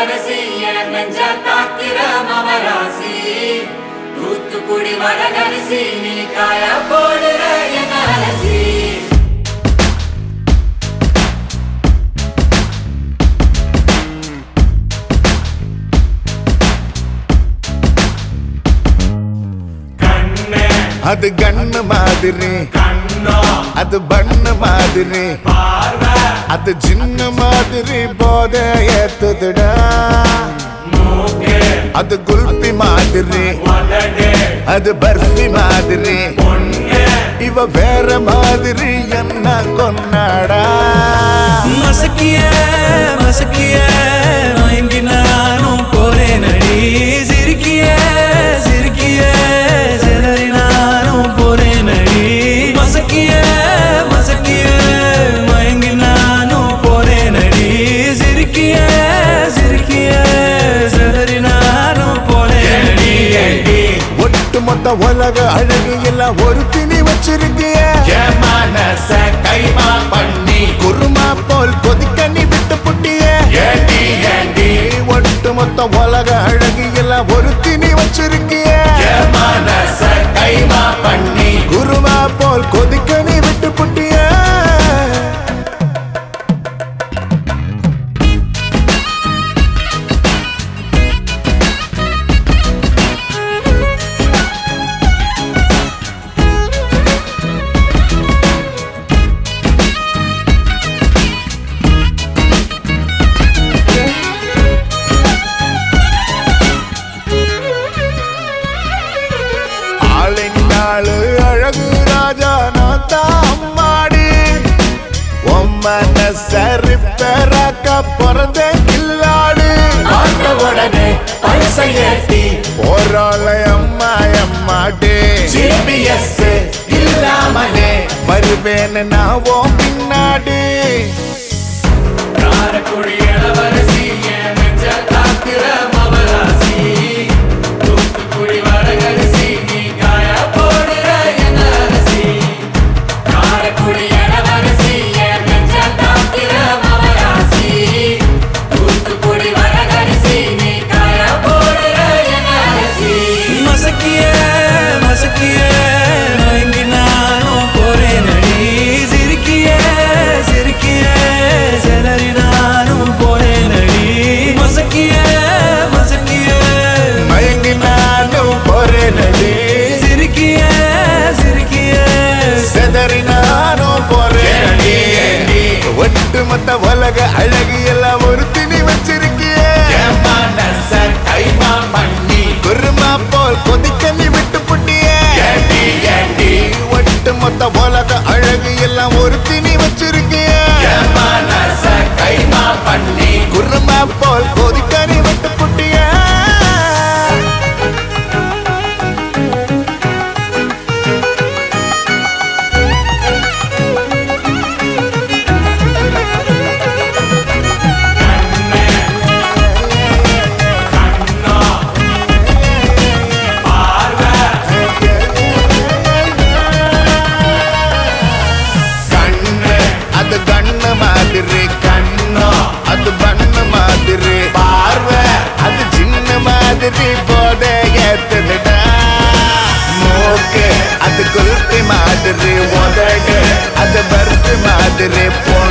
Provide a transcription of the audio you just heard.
இளவரசி என் நெஞ்ச தாக்கிற மவராசி தூத்துக்குடி வரகரிசி நீ காய போடுற என் அலசி கண்ணே அது கண்ணு மாதிரி கண்ணோ அது பண்ணு மாதிரி பார்வை அது சின்ன மாதிரி போத ஏத்துதுடா மூக்கு அது குல்பி மாதிரி உதடு அது பர்ஃபி மாதிரி பொண்ணு இவ வேற மாதிரி என்ன கொண்டாடா மசக்கிய மசக்கிய மயங்கி நானும் போறேன் அடி சிரிக்கிய சிரிக்கிய சிலரி நானும் போறேன் அடி மசக்கிய மசக்கிய மயங்கி நானும் போறேன் அடி சிரிக்கிய சிரிக்கிய சிலரி நானும் போறேன் அடி ஒட்டு மொத்த உலக அழகு எல்லாம் ஒரு திணி வச்சிருக்கிய என் மனச கைமா பண்ணி குருமா போல் கொதிக்க நீ விட்டு புட்டிய ஏண்டி ஏண்டி ஒட்டு மொத்த உலக அழகு எல்லாம் ஒரு திணி வச்சிருக்கிய என் மனச கைமா பண்ணி குருமா போல் கொதிக்க நீ விட்டு புட்டிய ஆளினாளு அழகு ராஜா நான் தான் அம்மாடி உம்மன சரி பெறாக்க பிறந்த கில்லாடு பார்த்த உடனே பல்சை ஏத்தி போராள அம்மா அம்மாடி ஜிபிஎஸ் இல்லாமலே வருவேன் நான் உன் பின்னாடி காரக்குடி இளவரசி என் நெஞ்ச தாக்குற மவராசி தூத்துக்குடி வரகரிசி நீ காய போடுற என் அலசி காரக்குடி இளவரசி என் நெஞ்ச தாக்கிற மவராசி தூத்துக்குடி வரகரிசி நீ காய போடுற என் அலசி மசக்கிய மசக்கிய மயங்கி நானும் போறேன் அடி சிரிக்கிய சிரிக்கிய சிலரி நானும் போறேன் அடி மசக்கிய மசக்கிய மயங்கி நானும் போறேனடி சிரிக்கிய சிரிக்கிய செதறி நானும் போறேனடி ஒட்டு மொத்த உலக அழகு எல்லாம் ஒரு திணி வச்சிருக்கிய என் மனச கைமா பண்ணி குருமா போல் கொதிக்க நீ விட்டு புட்டிய ஏண்டி ஏண்டி ஒட்டு மொத்த உலக அழகு எல்லாம் ஒரு திணி வச்சிருக்கிய என் மனச கைமா பண்ணி குருமா போல் கொதிக்க நீ விட்டு புட்டிய கண்ணோ பார்வை கண்ணு அது கண்ணு மாதிரி கண்ணோ அது பண்ணு மாதிரி பார்வை அது சின்ன மாதிரி போத ஏத்துதுடா மூக்கு அது குல்பி மாதிரி உதடு அது பருத்து மாதிரி போ